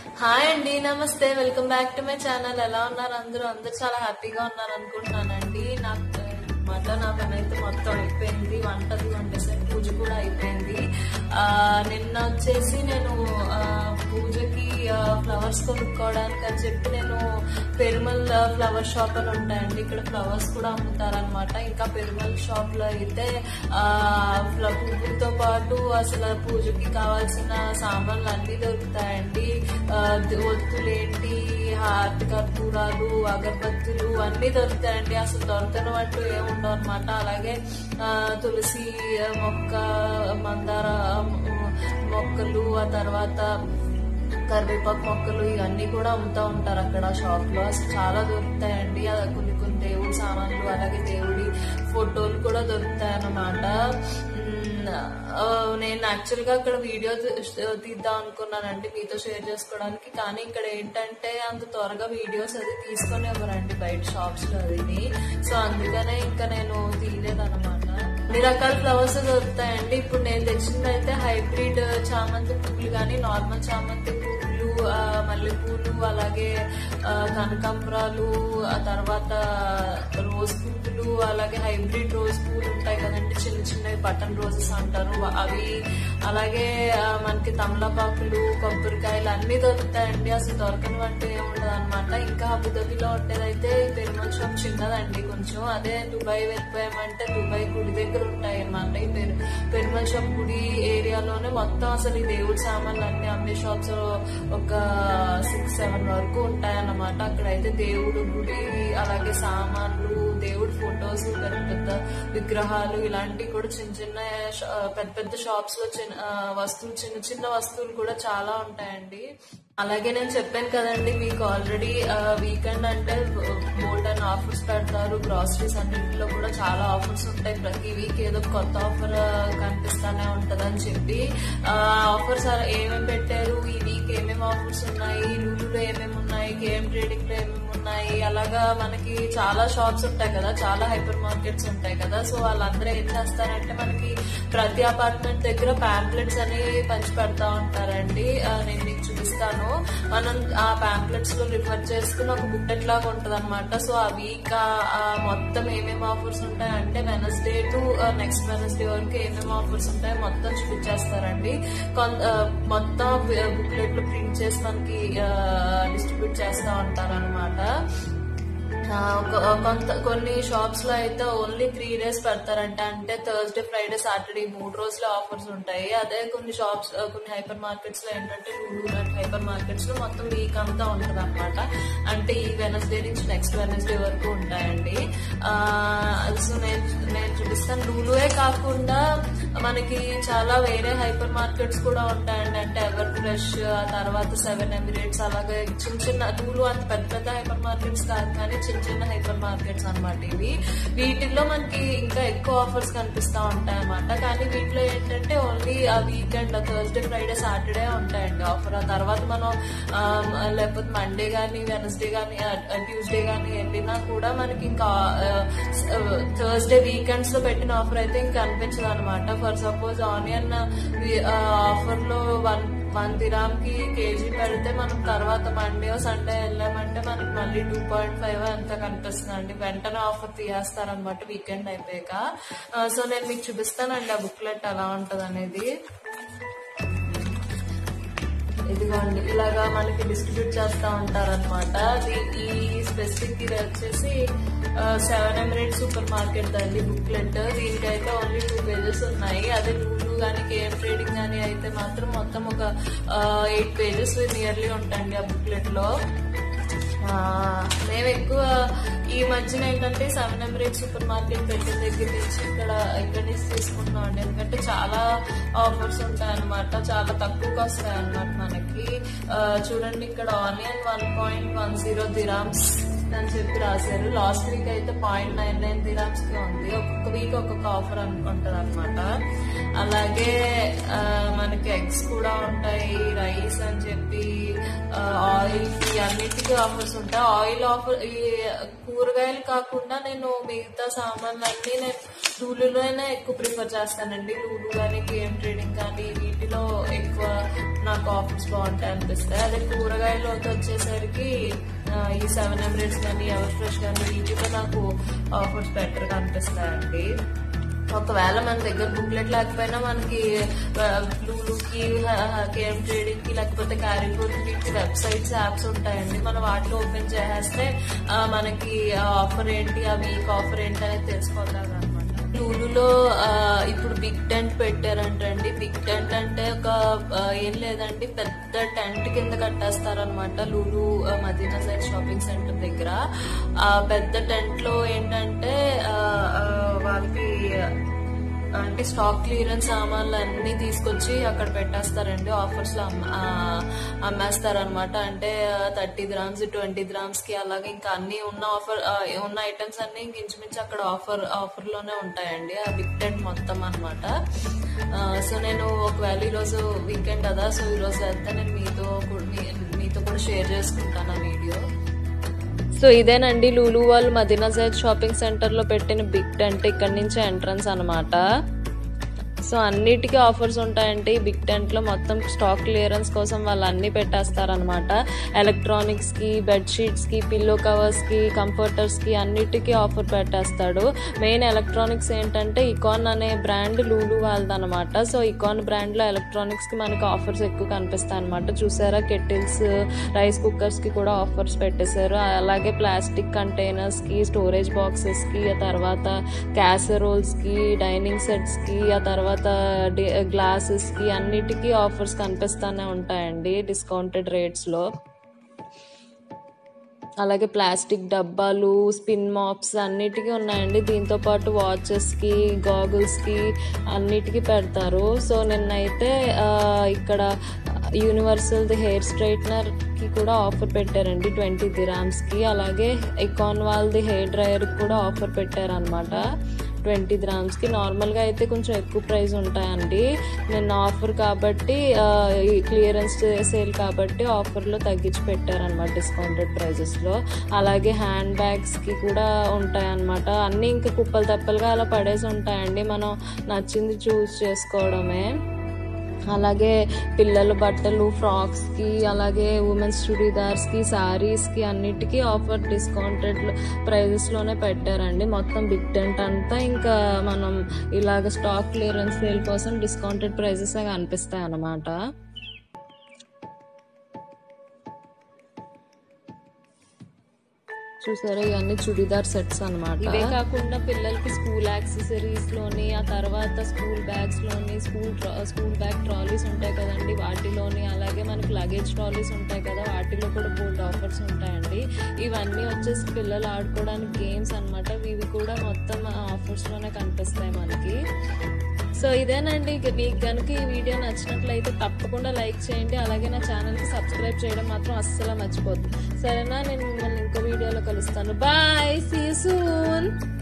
hi అండి namaste welcome back to my channel ఎలా ఉన్నారు అందరూ అందరూ చాలా హ్యాపీగా ఉన్నారు అనుకుంటున్నానండి నాకు మాట నా పని అయితే మొత్తం అయిపోయింది వంటది వంటేసరి పూజ కూడా అయిపోయింది ఆ, నిన్న వచ్చేసి నేను ఆ, పూజకి ఫ్లవర్స్ కొనుక్కోవడానికి అని చెప్పి నేను పెరుమల్ ఫ్లవర్ షాప్ అని ఉంటాయండి ఇక్కడ ఫ్లవర్స్ కూడా అమ్ముతారనమాట ఇంకా పెరుమల్ షాప్ లో అయితే ఆ ఫ్ల- పువ్వులతో పాటు అసలు పూజకి కావాల్సిన సామాన్లు అన్ని దొరుకుతాయండి ఆ, ది- ఒత్తులేంటి హారతి కర్పూరాలు అగరబత్తులు అన్ని దొరుకుతాయండి అసలు దొరకని అంటూ ఏముండవు అనమాట అలాగే ఆ, తులసి మొక్క మందార మొక్కలు ఆ తర్వాత కరివేపాకు మొక్కలు ఇవన్నీ కూడా అమ్ముతా ఉంటారు అక్కడ షాప్ లో అసలు చాలా దొరుకుతాయండి ఆ కొన్ని కొన్ని దేవుడి సామాన్లు అలాగే దేవుడి ఫోటోలు కూడా దొరుకుతాయి అన్నమాట మ్, ఆ, నేను యాక్చువల్ గా అక్కడ వీడియో తీ- తీద్దాం అనుకున్నానండి మీతో షేర్ చేసుకోవడానికి కానీ ఇక్కడ ఏంటంటే అంత త్వరగా వీడియోస్ అది తీసుకొని ఇవ్వరండి బయట షాప్స్ లో అది సో అందుకనే ఇంకా నేను తీయలేదన్నమాట అన్ని రకాల ఫ్లవర్స్ దొరుకుతాయండి ఇప్పుడు నేను తెచ్చింది అయితే హైబ్రిడ్ చామంతి పువ్వులు కానీ నార్మల్ చామంతి పువ్వులు ఆ, మల్లెపూలు అలాగే ఆ, కనకాంబరాలు ఆ తర్వాత రోజ్ పువ్వులు అలాగే హైబ్రిడ్ రోజ్ పువ్వులు ఉంటాయి కదండి చిన్న చిన్నవి బటన్ రోజెస్ అంటారు అవి అలాగే ఆ, మనకి తమలపాకులు కొబ్బరికాయలు అన్ని దొరుకుతాయండి అసలు దొరకని వంట ఏముండదు అనమాట ఇంకా అబుదాబిలో ఉండేదైతే పెరుమల్ షాప్ చిన్నదండి కొంచెం అదే దుబాయ్ వెళ్ళిపోయామంటే దుబాయ్ గుడి దగ్గర ఉంటాయి అన్నమాట ఈ పెరు పెరుమల్ షాప్ గుడి ఏరియాలోనే మొత్తం అసలు ఈ దేవుడి సామాన్లు అన్ని అమ్మే షాప్స్ ఒక సిక్స్ సెవెన్ వరకు ఉంటాయన్నమాట అక్కడైతే దేవుడు గుడి అలాగే సామాన్లు దేవుడి ఫొటోస్ పెద్ద పెద్ద విగ్రహాలు ఇలాంటివి కూడా చిన్న చిన్న షా- పెద్ద పెద్ద షాప్స్ లో చిన్న ఆ, వస్తువులు చిన్న చిన్న వస్తువులు కూడా చాలా ఉంటాయండి అలాగే నేను చెప్పాను కదండి మీకు ఆల్రెడీ వీకెండ్ అంటే బోల్డ్ అండ్ ఆఫర్స్ పెడతారు గ్రాసరీస్ అన్నింటిలో కూడా చాలా ఆఫర్స్ ఉంటాయి ప్రతి వీక్ ఏదో ఒక కొత్త ఆఫర్ కనిపిస్తానే ఉంటదని చెప్పి ఆఫర్స్ ఏమేమి పెట్టారు ఈ వీక్ ఏమేమి ఆఫర్స్ ఉన్నాయి లూలులో ఏమేమి ఉన్నాయి గేమ్ ట్రేడింగ్ లో ఏమేమి ఉన్నాయి అలాగా మనకి చాలా షాప్స్ ఉంటాయి కదా చాలా హైపర్ మార్కెట్స్ ఉంటాయి కదా సో వాళ్ళందరూ ఏం చేస్తారంటే మనకి ప్రతి అపార్ట్మెంట్ దగ్గర ప్యాంప్లెట్స్ అని పంచి పెడతా ఉంటారండి ఆ, నేను మీకు చూపిస్తాను మనం ఆ ప్యాంప్లెట్స్ లో రిఫర్ చేసుకుని ఒక బుక్లెట్ లాగా ఉంటది అనమాట సో ఆ వీక్ మొత్తం ఏమేమి ఆఫర్స్ ఉంటాయి అంటే వెనస్డే టు నెక్స్ట్ వెనస్డే వరకు ఏమేమి ఆఫర్స్ ఉంటాయో మొత్తం చూపించేస్తారండి కొన్- ఆ, మొత్తం బుక్లెట్ లో ప్రింట్ చేసి మనకి డిస్ట్రిబ్యూట్ చేస్తా ఉంటారు అనమాట కొంత కొన్ని షాప్స్ లో అయితే ఓన్లీ త్రీ డేస్ పెడతారంట అంటే థర్స్డే ఫ్రైడే సాటర్డే ఈ మూడు రోజులు ఆఫర్స్ ఉంటాయి అదే కొన్ని షాప్స్ కొన్ని హైపర్ మార్కెట్స్ లో ఏంటంటే లూలు లాంటి హైపర్ మార్కెట్స్ లో మొత్తం వీక్ అంతా ఉంటది అనమాట అంటే ఈ వెనస్డే నుంచి నెక్స్ట్ వెనస్డే వరకు ఉంటాయండి ఆ, సో నేను నేను చూపిస్తాను లూలువే కాకుండా మనకి చాలా వేరే హైపర్ మార్కెట్స్ కూడా ఉంటాయండి అంటే ఎవర్ ఫ్రెష్ ఆ తర్వాత సెవెన్ ఎమిరేట్స్ అలాగే చిన్న చిన్న లూలు అంత పెద్ద పెద్ద హైపర్ మార్కెట్స్ కాదు కానీ చిన్న చిన్న హైపర్ మార్కెట్స్ అన్నమాట ఇవి వీటిల్లో మనకి ఇంకా ఎక్కువ ఆఫర్స్ కనిపిస్తా ఉంటాయి అన్నమాట కానీ వీటిలో ఏంటంటే ఓన్లీ ఆ వీకెండ్ థర్స్డే ఫ్రైడే సాటర్డే ఉంటాయండి ఆఫర్ ఆ తర్వాత మనం ఆ, లేకపోతే మండే గానీ వెనస్డే గానీ ట్యూస్డే గానీ వెళ్ళినా కూడా మనకి ఇంకా థర్స్డే వీకెండ్స్ లో పెట్టిన ఆఫర్ అయితే ఇంకా అనిపించదు అనమాట ఫర్ సపోజ్ ఆనియన్ ఆఫర్ లో వన్ వన్ దిరామ్ కి కేజీ పెడితే మనం తర్వాత మండే సండే వెళ్ళామంటే మనకి మళ్ళీ టూ పాయింట్ ఫైవ్ అంత కనిపిస్తుంది అండి వెంటనే ఆఫర్ తీయేస్తారనమాట వీకెండ్ అయిపోయాక ఆ, సో నేను మీకు చూపిస్తానండి ఆ బుక్లెట్ ఎలా ఉంటది అనేది ఇదిగోండి ఇలాగా మనకి డిస్ట్రిబ్యూట్ చేస్తా ఉంటారనమాట ఈ స్పెసిఫిక్ ఇది వచ్చేసి సెవెన్ ఎమిరేట్ సూపర్ మార్కెట్ అండి బుక్లెట్ దీనికైతే ఓన్లీ టూ పేజెస్ ఉన్నాయి అదే లూలు కానీ కేఎం ట్రేడింగ్ కానీ అయితే మాత్రం మొత్తం ఒక ఎయిట్ పేజెస్ నియర్లీ ఉంటాయండి ఆ బుక్లెట్ లో ఆ, మేము ఎక్కువ ఈ మధ్యన ఏంటంటే సెవెన్ ఎమిరేట్ సూపర్ మార్కెట్ పెట్టిన దగ్గర నుంచి ఇక్కడ ఇక్కడ నుంచి తీసుకుంటున్నాం అండి ఎందుకంటే చాలా ఆఫర్స్ ఉంటాయి అనమాట చాలా తక్కువకి వస్తాయి అనమాట మనకి ఆ, చూడండి ఇక్కడ onion one point one zero dirhams అని చెప్పి రాశారు లాస్ట్ వీక్ అయితే పాయింట్ నైన్ నైన్ దిరామ్స్ కి ఉంది ఒక్కొక్క వీక్ ఒక్కొక్క ఆఫర్ అనుకుంటారు అనమాట అలాగే ఆ, మనకి ఎగ్స్ కూడా ఉంటాయి రైస్ అని చెప్పి ఆయిల్ కి అన్నిటికీ ఆఫర్స్ ఉంటాయి ఆయిల్ ఆఫర్ ఈ కూరగాయలు కాకుండా నేను మిగతా సామాన్లు అన్ని నేను లూలులోనే ఎక్కువ ప్రిఫర్ చేస్తానండి లూలు కానీ గేమ్ ట్రేడింగ్ కానీ వీటిలో ఎక్కువ నాకు ఆఫర్స్ బాగుంటాయి అనిపిస్తాయి అదే కూరగాయలు అయితే వచ్చేసరికి ఆ, ఈ సెవెన్ ఎమరేట్స్ కానీ ఎవర్ ఫ్రెష్ కానీ వీటిలో నాకు ఆఫర్స్ బెటర్ గా అనిపిస్తాయండి ఒకవేళ మన దగ్గర బుక్లెట్ లేకపోయినా మనకి బ్లూలుకి కేఎం ట్రేడింగ్ కి లేకపోతే క్యారీపూర్ వీటికి వెబ్సైట్స్ యాప్స్ ఉంటాయండి మనం వాటిలో ఓపెన్ చేసేస్తే ఆ, మనకి ఆఫర్ ఏంటి ఆ వీక్ ఆఫర్ ఏంటి అనేది తెలిసిపోతాం అనమాట లూలులో ఆ, ఇప్పుడు బిగ్ టెంట్ పెట్టారంటండి బిగ్ టెంట్ అంటే ఒక ఆ, ఏం లేదండి పెద్ద టెంట్ కింద కట్టేస్తారనమాట లూలు ఆ, మదీనా సైడ్ షాపింగ్ సెంటర్ దగ్గర ఆ పెద్ద టెంట్ లో ఏంటంటే ఆ, ఆ, వాళ్ళకి అంటే స్టాక్ క్లియరెన్స్ సామాన్లు అన్ని తీసుకొచ్చి అక్కడ పెట్టేస్తారండి ఆఫర్స్ లో అమ్మేస్తారు అనమాట అంటే థర్టీ గ్రామ్స్ ట్వంటీ గ్రామ్స్ కి అలాగే ఇంకా అన్ని ఉన్న ఆఫర్ ఉన్న ఐటమ్స్ అన్ని ఇంక ఇంచుమించు అక్కడ ఆఫర్ ఆఫర్ లోనే ఉంటాయండి ఆ బిగ్ టెంట్ మొత్తం అనమాట సో నేను ఒకవేళ ఈరోజు వీకెండ్ కదా సో ఈరోజు వెళ్తే నేను మీతో కూడా- మీ- మీతో కూడా షేర్ చేసుకుంటాను ఆ వీడియో సో ఇదేనండి లూలు వాళ్ళు మదీనా జైద్ షాపింగ్ సెంటర్ లో పెట్టిన బిగ్ టెంట్ ఇక్కడ నుంచి ఎంట్రన్స్ అన్నమాట సో అన్నిటికీ ఆఫర్స్ ఉంటాయంటే ఈ బిగ్ టెంట్ లో మొత్తం స్టాక్ క్లియరెన్స్ కోసం వాళ్ళు అన్ని పెట్టేస్తారనమాట ఎలక్ట్రానిక్స్ కి బెడ్ షీట్స్ కి పిల్లో కవర్స్ కి కంఫర్టర్స్ కి అన్నిటికీ ఆఫర్ పెట్టేస్తాడు మెయిన్ ఎలక్ట్రానిక్స్ ఏంటంటే ఇకాన్ అనే బ్రాండ్ లూలు వాళ్ళదనమాట సో ఇకాన్ బ్రాండ్ లో ఎలక్ట్రానిక్స్ కి మనకి ఆఫర్స్ ఎక్కువ కనిపిస్తాయి అనమాట చూసారా కెటిల్స్ రైస్ కుక్కర్స్ కి కూడా ఆఫర్స్ పెట్టేశారు అలాగే ప్లాస్టిక్ కంటైనర్స్ కి స్టోరేజ్ బాక్సెస్ కి ఆ తర్వాత క్యాసరోల్స్ కి డైనింగ్ సెట్స్ కి ఆ తర్వాత గ్లాసెస్ కి అన్నిటికీ ఆఫర్స్ కనిపిస్తానే ఉంటాయండి డిస్కౌంటెడ్ రేట్స్ లో అలాగే ప్లాస్టిక్ డబ్బాలు స్పిన్ మాప్స్ అన్నిటికీ ఉన్నాయండి దీంతో పాటు వాచెస్కి గాగుల్స్కి అన్నిటికీ పెడతారు సో నిన్నైతే ఆ, ఇక్కడ యూనివర్సల్ ది హెయిర్ స్ట్రైట్నర్కి కూడా ఆఫర్ పెట్టారండి ట్వంటీ దిరామ్స్కి అలాగే ఇకాన్ వాళ్ళది హెయిర్ డ్రైయర్కి కూడా ఆఫర్ పెట్టారనమాట ట్వంటీ గ్రామ్స్కి నార్మల్గా అయితే కొంచెం ఎక్కువ ప్రైస్ ఉంటాయండి నిన్న ఆఫర్ కాబట్టి ఆ, ఈ క్లియరెన్స్ సేల్ కాబట్టి ఆఫర్లో తగ్గించి పెట్టారనమాట డిస్కౌంటెడ్ ప్రైజెస్లో అలాగే హ్యాండ్ బ్యాగ్స్కి కూడా ఉంటాయన్నమాట అన్నీ ఇంకా కుప్పలు తప్పలుగా అలా పడేసి ఉంటాయండి మనం నచ్చింది చూస్ చేసుకోవడమే అలాగే పిల్లల బట్టలు ఫ్రాక్స్కి అలాగే ఉమెన్స్ చుడీదార్స్కి శారీస్కి అన్నిటికీ ఆఫర్ డిస్కౌంటెడ్ ప్రైజెస్లోనే పెట్టారండి మొత్తం బిగ్ టెంట్ అంతా ఇంకా మనం ఇలాగ స్టాక్ క్లియరెన్స్ సేల్ కోసం డిస్కౌంటెడ్ ప్రైజెస్ కనిపిస్తాయి అన్నమాట చూసారా ఇవన్నీ చుడిదార్ సెట్స్ అన్నమాట ఇవే కాకుండా పిల్లలకి స్కూల్ యాక్సెసరీస్ లోని ఆ తర్వాత స్కూల్ బ్యాగ్స్ లోని స్కూల్ స్కూల్ బ్యాగ్ ట్రాలీస్ ఉంటాయి కదండి వాటిలోని అలాగే మనకి లగేజ్ ట్రాలీస్ ఉంటాయి కదా వాటిలో కూడా బోల్డ్ ఆఫర్స్ ఉంటాయండి ఇవన్నీ వచ్చేసి పిల్లలు ఆడుకోవడానికి గేమ్స్ అన్నమాట ఇవి కూడా మొత్తం ఆఫర్స్ లోనే కనిపిస్తాయి మనకి సో ఇదేనండి ఇక మీకు కనుక ఈ వీడియో నచ్చినట్లయితే తప్పకుండా లైక్ చేయండి అలాగే నా ఛానల్కి సబ్స్క్రైబ్ చేయడం మాత్రం అస్సలు మర్చిపోద్దు సరేనా నేను మిమ్మల్ని ఇంకో వీడియోలో కలుస్తాను బాయ్ సీ సూన్